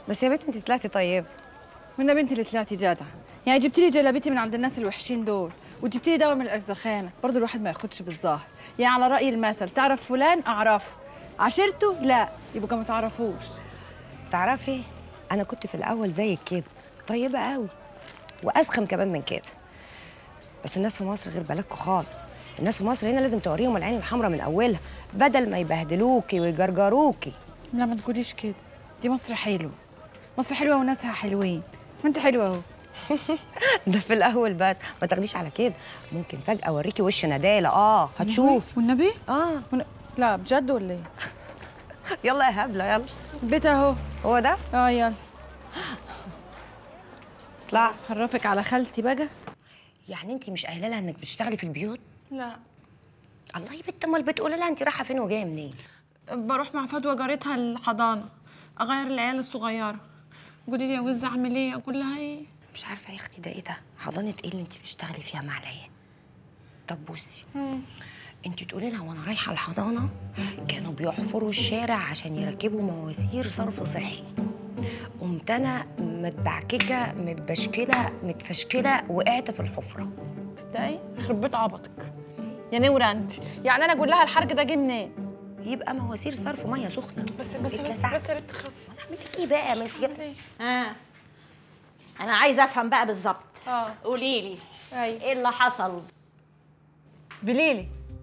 بس يا بنت انت طلعتي طيبه من بنتي اللي طلعتي جدعه يعني جبت لي جلابيتي من عند الناس الوحشين دول وجبت لي دواء من الارزخانه برضه الواحد ما ياخدش بالظاهر يعني على راي المثل تعرف فلان اعرفه عشرته لا يبقى ما تعرفوش تعرفي انا كنت في الاول زيك كده طيبه قوي واسخم كمان من كده بس الناس في مصر غير بلدكم خالص الناس في مصر هنا لازم توريهم العين الحمراء من اولها بدل ما يبهدلوكي ويجرجروكي لا ما تقوليش كده دي مصر حلوه مصر حلوه وناسها حلوين ما انت حلوه اهو ده في الاول بس ما تاخديش على كده ممكن فجاه اوريكي وش نداله اه هتشوف والنبي اه ون... لا بجد ولا ايه يلا يا هبله يلا البيت اهو هو ده اه يلا اطلع خرفك على خالتي بقى يعني انت مش قايله لها انك بتشتغلي في البيوت لا الله يا بنت امال بتقولي لها انت رايحه فين وجايه منين بروح مع فدوى جارتها الحضانه اغير العيال الصغيره قولي لي يا وز اعمل ايه اقول لها ايه مش عارفه يا اختي ده ايه ده حضانه ايه اللي انت بتشتغلي فيها مع العيال طب بصي انت تقولي لها وانا رايحه الحضانه كانوا بيحفروا الشارع عشان يركبوا مواسير صرف صحي قمت انا متبعككه متبشكله متفشكله وقعت في الحفره تصدقي يخرب بيت عبطك يا نورة انت يعني انا اقول لها الحرج ده جه منين يبقى مواسير صرف ميه سخنه بس بس بس, اتلسعت. بس يا بنت خلصي اعمل لك ايه بقى ما انت جايبة- ها انا عايزه افهم بقى بالظبط اه قولي لي ايوه ايه اللي حصل بليلي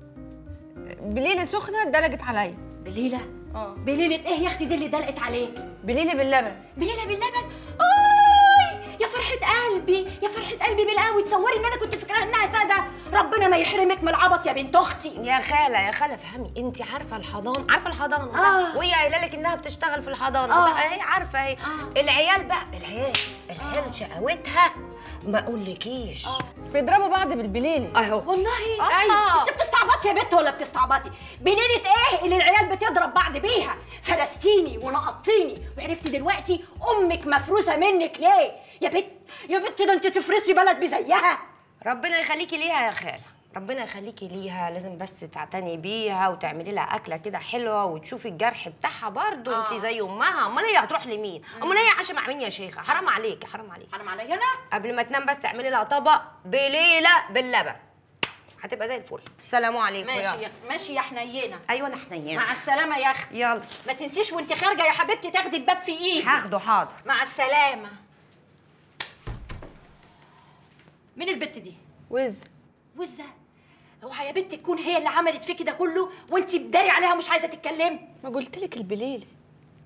بليلي سخنه دلجت عليا بليله اه بليله ايه يا اختي دي اللي دلقت عليك بليلي باللبن بليله باللبن اي يا فرحه قلبي يا فرحه قلبي بالقوي تصوري ان انا كنت فاكراها انها ساده ربنا ما يحرمك من العبط يا بنت اختي يا خاله يا خاله فهمي انت عارفه الحضانه عارفه الحضانه صح آه. وهي قايله لك انها بتشتغل في الحضانه آه. صح اهي عارفه اهي آه. العيال بقى العيال العيال شقاوتها ما اقولكيش بيضربوا بعض بالبليلي اهو والله أيوة. انت بتستعبطي يا بنت ولا بتستعبطي بليله ايه اللي العيال بتضرب بعض بيها فرستيني ونقطيني وعرفت دلوقتي امك مفروسه منك ليه يا بنت يا بنت ده انت تفرسي بلد بزيها ربنا يخليكي ليها يا خاله ربنا يخليكي ليها لازم بس تعتني بيها وتعملي لها اكله كده حلوه وتشوفي الجرح بتاعها برضه آه. انت زي امها امال هي هتروح لمين امال هي عايشه مع مين يا شيخه حرام عليكي حرام عليكي حرام عليا انا قبل ما تنام بس تعملي لها طبق بليله باللبن هتبقى زي الفل سلام عليكم ماشي يلا. يا ماشي يا حنينه ايوه انا حنينه مع السلامه يا اختي يلا ما تنسيش وانت خارجه يا حبيبتي تاخدي الباب في ايدك هاخده حاضر مع السلامه مين البت دي وز وزه اوعى يا بنت تكون هي اللي عملت فيكي ده كله وانت بداري عليها ومش عايزه تتكلمي ما قلت لك البليلي